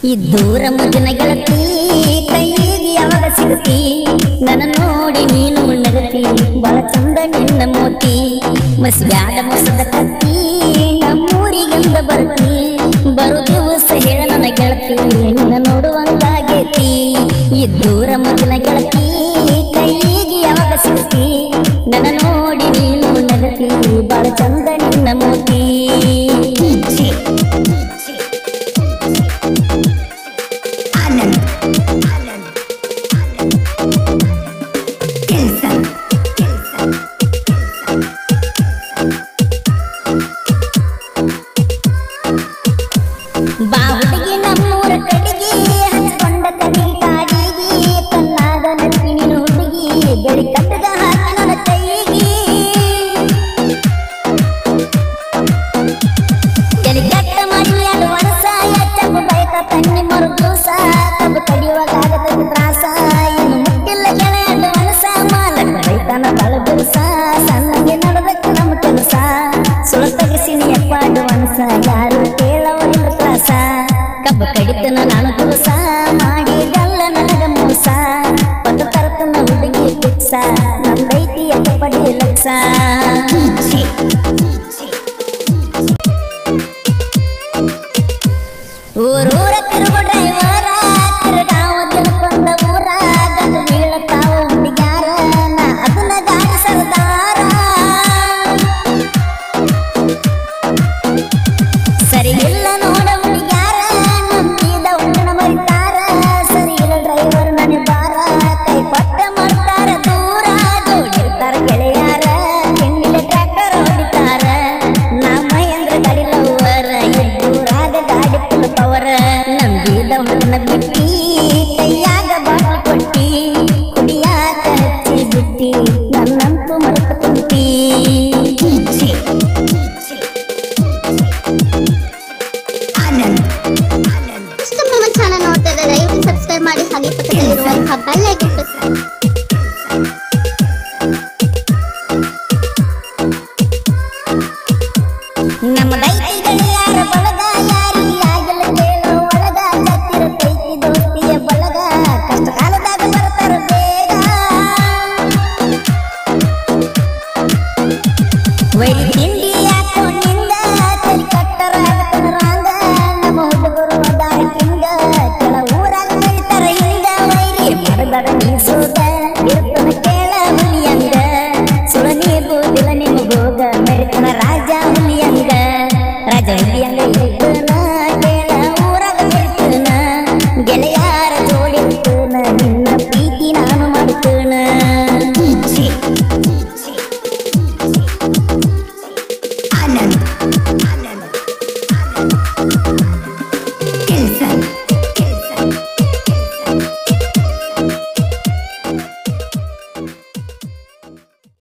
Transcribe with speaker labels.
Speaker 1: ಈ ದೂರ ಮುಗಿನ ಗೆಳತಿ ಕೈಗೆ ಯಾವಾಗ ಸಿಗುತ್ತಿ ನನ್ನ ನೋಡಿ ನೀನು ನಗತಿ ಬಹಳ ಚಂದ ನಿನ್ನ ಮೋತಿ ಮಸ್ಬ್ಯಾಡ ಮಸದ ಕತ್ತಿ ನಮ್ಮೂರಿಗೆಂದ ಬರ್ತಿ ಬರು ದಿವಸ ಹೇಳ ನನ್ನ ಗೆಳತಿ ನಿನ್ನ ನೋಡುವಂಗಾಗೈತಿ ಈ ದೂರ ಮುಗಿನ ಗೆಳತಿ ಕೈಗೆ ಯಾವಾಗ ಸಿಗುತ್ತಿ ನನ್ನ ನೋಡಿ ನೀನು ನಗತಿ ಬಹಳ ಚಂದ ನಿನ್ನ ಮೋತಿ
Speaker 2: ಆನಂದ್ ಆನಂದ್ ಕೆಲಸ ಕೆಲಸ
Speaker 1: ಬಾ ಹುಡುಗಿ ನಮ್ಮೂರ ಕಡೆಗೆ ಹಚ್ಕೊಂಡ ಕಡಿ ಕಾಡಿಗೆ ಕಣ್ಣಾಗ ನಟ್ಟಿ ನೀನು ಹುಡುಗಿ ಬೆಳಿ ಕಟ್ಟದ ಹಾಕಿ ನನ್ನ ಕೈಗೆ ಎಲಿ ಕೆಟ್ಟ ಮಾಡಿ ಅದು ವನಸ ಎಚ್ಚಪ್ಪ ಬೈಕ ತಣ್ಣಿ ಮರುದೂಸ ಕಬ್ಬು ಕಡಿಯುವಾಗ ಆಗತೈತಿ ತ್ರಾಸ ಇನ್ನು ಮುಟ್ಟಿಲ್ಲ ಗೆಳೆ ಅದು ವನಸ ಮಾಲಕ ಬೈತಾನ ಬಾಳ ದಿವಸ ಸಣ್ಣಗೆ ನಡಬೇಕು ನಮ್ಮ ಕೆಲಸ ಸುಳ ತಗಿಸಿನಿ ಅಪ್ಪ ಅದು ವನಸ ಯಾರು ಕೇಳವರಿಲ್ಲ ತ್ರಾಸ ಕಬ್ಬು ಕಡಿತನ ನಾನು ದಿವಸ ಮಾಡಿದಲ್ಲ ನನಗ ಮೋಸ ಪದ ತರತನ ಹುಡುಗಿ ಪಿಕ್ಸ ನಂದೈತಿ ಅಪ್ಪ ಪಡಿ ಲಕ್ಷ ಊರೂರ ತಿರುಗು ಡ್ರೈವರ ತಿರುಗಾವ ತಿಳ್ಕೊಂಡ ಊರ ಗಂಡು ಬೀಳತಾವ ಹುಡುಗ್ಯಾರ ನಾ ಅದನ್ನ ಗಾಡಿ ಸರ್ದಾರ ಸರಿ ಇಲ್ಲ ನೋಡ ಹುಡುಗ್ಯಾರ ನಂಬಿದ ಉಂಡನ ಮರಿತಾರ ಸರಿ ಇಲ್ಲ ಡ್ರೈವರ್ ನನಗೆ ಬಾರ ಕೈ ಪಟ್ಟ ಮಾಡ್ತಾರ ದೂರ ಜೋಡಿರ್ತಾರ ಗೆಳೆಯಾರ ಹೆಣ್ಣಿಲೆ ಟ್ರ್ಯಾಕ್ಟರ್ ಹೊಡಿತಾರ ನಾ ಮಹೇಂದ್ರ ಗಾಡಿ ಲವ್ವರ ಎದ್ದೂರಾಗ ಗಾಡಿ ಫುಲ್ ಪವರ ನಂಬಿದ ಉಂಡನ ಬಿಟ್ಟಿ ಕೈಯಾಗ ಬಾಟಲ್ ಕೊಟ್ಟಿ ಕುಡಿಯಾಕ ಹಚ್ಚಿ ಬಿಟ್ಟಿ ನನ್ನಂತೂ ಮರೆತು ಕುಂತಿ
Speaker 2: ಆನಂದ್ ಆನಂದ್
Speaker 3: ಇಷ್ಟು ನಮ್ಮ ಚಾನಲ್ ನೋಡ್ತಾ ಇದ್ದಾರೆ ದಯವಿಟ್ಟು ಸಬ್ಸ್ಕ್ರೈಬ್ ಮಾಡಿ ಹಾಗೆ ಪಕ್ಕದಲ್ಲಿರುವಂತಹ ಬೆಲ್ ಐಕನ್ ಪ್ರೆಸ್ ಮಾಡಿ
Speaker 1: ನಮ್ಮ ದೈತಿ ಗೆಳೆಯರ ಬಳಗ ಯಾರಿಗೆ ಆಗಲ್ಲ ಕೇಳೋ ಒಳಗ ಕತ್ತಿರತೈತಿ ದೋಸ್ತಿಯ ಬಳಗ ಕಷ್ಟ ಕಾಲದಾಗ ಬರ್ತಾರ ಬೇಗ ವೈರಿ ತಿಂಡಿ ಹಾಕೊಂಡಿಂದ ತಲೆ ಕಟ್ಟರ ಆಗತನ ರಾಂಗ ನಮ್ಮ ಹುಡುಗರು ಅದಾರ ಕಿಂಗ ಕೆಳ ಊರಾಗ ಬೆಳಿತಾರ ಹಿಂಗ ವೈರಿ ಮರದಡ ನೀಸೋದ ಇರ್ತನ ಕೇಳ ಹುಲಿಯಂಗ ಸುಳ ನೀಗುದಿಲ್ಲ ನಿಮಗೋಗ ಮೆರಿತನ ರಾಜ ಹುಲಿಯಂಗ ರಾಜ ಹುಲಿಯಂಗ